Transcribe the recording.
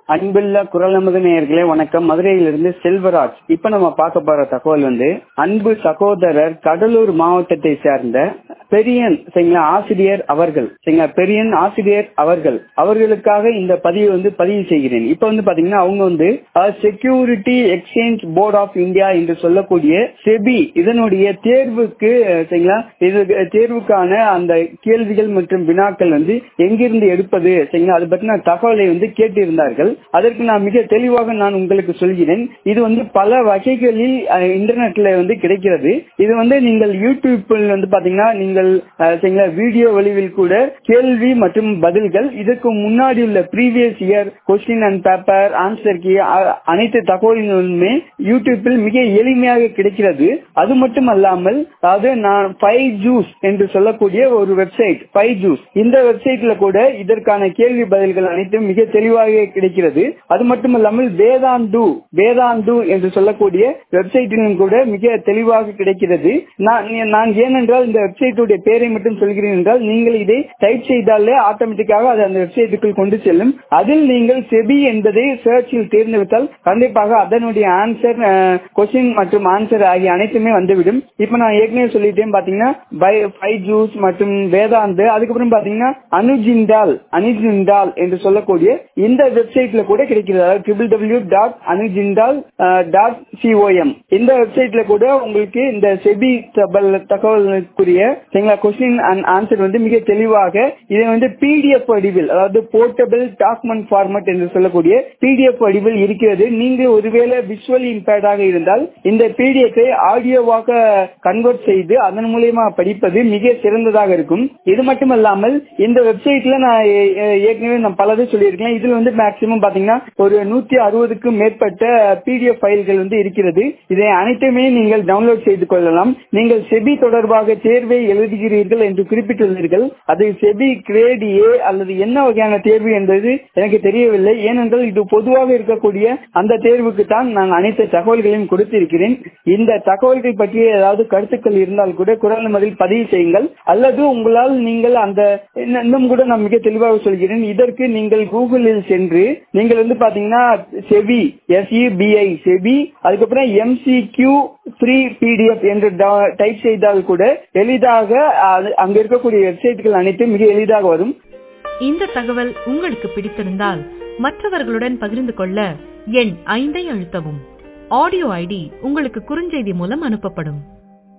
அன்புள்ள குரல் நமது நேயர்களே வணக்கம் மதுரையிலிருந்து செல்வராஜ் இப்ப நம்ம பார்க்க போற தகவல் வந்து அன்பு சகோதரர் கடலூர் மாவட்டத்தை சேர்ந்த பெரியன் சரிங்களா ஆசிரியர் அவர்கள் சரிங்களா பெரியன் ஆசிரியர் அவர்கள் அவர்களுக்காக இந்த பதிவு வந்து பதிவு செய்கிறேன் இப்ப வந்து பாத்தீங்கன்னா அவங்க வந்து security exchange board of India என்று சொல்லக்கூடிய செபி இதனுடைய தேர்வுக்கு அஹ், சரிங்களா இது தேர்வுக்கான அந்த கேள்விகள் மற்றும் வினாக்கள் வந்து எங்கிருந்து எடுப்பது சரிங்களா அது பற்றின தகவலை வந்து கேட்டிருந்தார்கள் அதற்கு நான் மிக தெளிவாக நான் உங்களுக்கு சொல்கிறேன் இது வந்து பல வகைகளில் அஹ், இன்டர்நெட்ல வந்து கிடைக்கிறது இது வந்து நீங்கள் யூடியூப்பில் வந்து பாத்தீங்கன்னா நீங்கள் அஹ், சரிங்களா வீடியோ வடிவில் கூட கேள்வி மற்றும் பதில்கள் இதுக்கு முன்னாடி உள்ள previous year question and paper answer key அனைத்து தகவல்களுமே யூடியூப்பில் மிக எளிமையாக கிடைக்கிறது அது மட்டும் அல்லாமல் அதாவது நான் ஃபைவ் ஜூஸ் என்று சொல்லக்கூடிய ஒரு வெப்சைட் ஃபைவ் ஜூஸ் இந்த வெப்சைட்ல கூட இதற்கான கேள்வி பதில்கள் அனைத்தும் மிக தெளிவாக கிடைக்கிறது அது மட்டும் இல்லாமல் வேதாந்து வேதாந்து என்று சொல்லக்கூடிய வெப்சைட்டிலும் கூட மிக தெளிவாக கிடைக்கிறது நான் நான் ஏனென்றால் இந்த வெப்சைட்டுடைய பேரை மட்டும் சொல்கிறேன் என்றால் நீங்கள் இதை டைப் செய்தாலே ஆட்டோமேட்டிக்காக அது அந்த வெப்சைட்டுக்குள் கொண்டு செல்லும் அதில் நீங்கள் செபி என்பதை சர்ச்சில் தேர்ந்தெடுத்தால் கண்டிப்பாக அதனுடைய ஆன்சர் கொஸ்டின் மற்றும் ஆன்சர் ஆகிய அனைத்துமே வந்துவிடும் இப்ப நான் ஏற்கனவே சொல்லிட்டேன் பாத்தீங்கன்னா பை ஃபைவ் ஜூஸ் மற்றும் வேதாந்து அதுக்கப்புறம் பாத்தீங்கன்னா அனுஜிண்டால் அனுஜிண்டால் என்று சொல்லக்கூடிய இந்த வெப்சைட்ல கூட கிடைக்கிறது அதாவது triple W dot Anujindal dot COM இந்த வெப்சைட்ல கூட உங்களுக்கு இந்த செபி தகவல் தகவலுக்குரிய சரிங்களா கொஸ்டின் அண்ட் ஆன்சர் வந்து மிக தெளிவாக இதை வந்து பிடிஎஃப் வடிவில் அதாவது போர்ட்டபிள் டாக்குமெண்ட் ஃபார்மட் என்று சொல்லக்கூடிய பிடிஎஃப் வடிவில் இருக்கிறது நீங்கள் ஒருவேளை விஷுவல் இம்பேர்டாக இருந்தால் இந்த பிடிஎஃப் ஆடியோவாக கன்வெர்ட் செய்து அதன் மூலியமா படிப்பது மிக சிறந்ததாக இருக்கும் இது மட்டுமல்லாமல் இந்த வெப்சைட்ல நான் ஏ- ஏ- ஏற்கனவே நான் பலது சொல்லியிருக்கேன் இதுல வந்து மேக்சிமம் பாத்தீங்கன்னா ஒரு நூத்தி அறுபதுக்கும் மேற்பட்ட பிடிஎஃப் ஃபைல்கள் வந்து இருக்கிறது இதை அனைத்துமே நீங்கள் டவுன்லோட் செய்து கொள்ளலாம் நீங்கள் செபி தொடர்பாக தேர்வை எழுதுகிறீர்கள் என்று குறிப்பிட்டுள்ளீர்கள் அது செபி கிரேட் ஏ அல்லது என்ன வகையான தேர்வு என்பது எனக்கு தெரியவில்லை ஏனென்றால் இது பொதுவாக இருக்கக்கூடிய அந்த தேர்வுக்கு தான் நான் அனைத்து தகவல்களையும் கொடுத்திருக்கிறேன் இந்த தகவல்கள் பற்றிய ஏதாவது கருத்துக்கள் இருந்தால் கூட குரல் நமதில் பதிவு செய்யுங்கள் அல்லது உங்களால் நீங்கள் அந்த இன்னும் இன்னும் கூட நான் மிக தெளிவாக சொல்கிறேன் இதற்கு நீங்கள் கூகுளில் சென்று நீங்கள் வந்து பாத்தீங்கன்னா செபி எஸ்இபிஐ செபி அதுக்கப்புறம் எம்சி கியூ ஃப்ரீ பிடிஎஃப் என்று டைப் செய்தால் கூட எளிதாக அது- அங்க இருக்கக்கூடிய வெப்சைட்டுகள் அனைத்தும் மிக எளிதாக வரும் இந்த தகவல் உங்களுக்கு பிடித்திருந்தால் மற்றவர்களுடன் பகிர்ந்து கொள்ள எண் ஐந்தை அழுத்தவும் ஆடியோ ஐடி உங்களுக்கு குறுஞ்செய்தி மூலம் அனுப்பப்படும்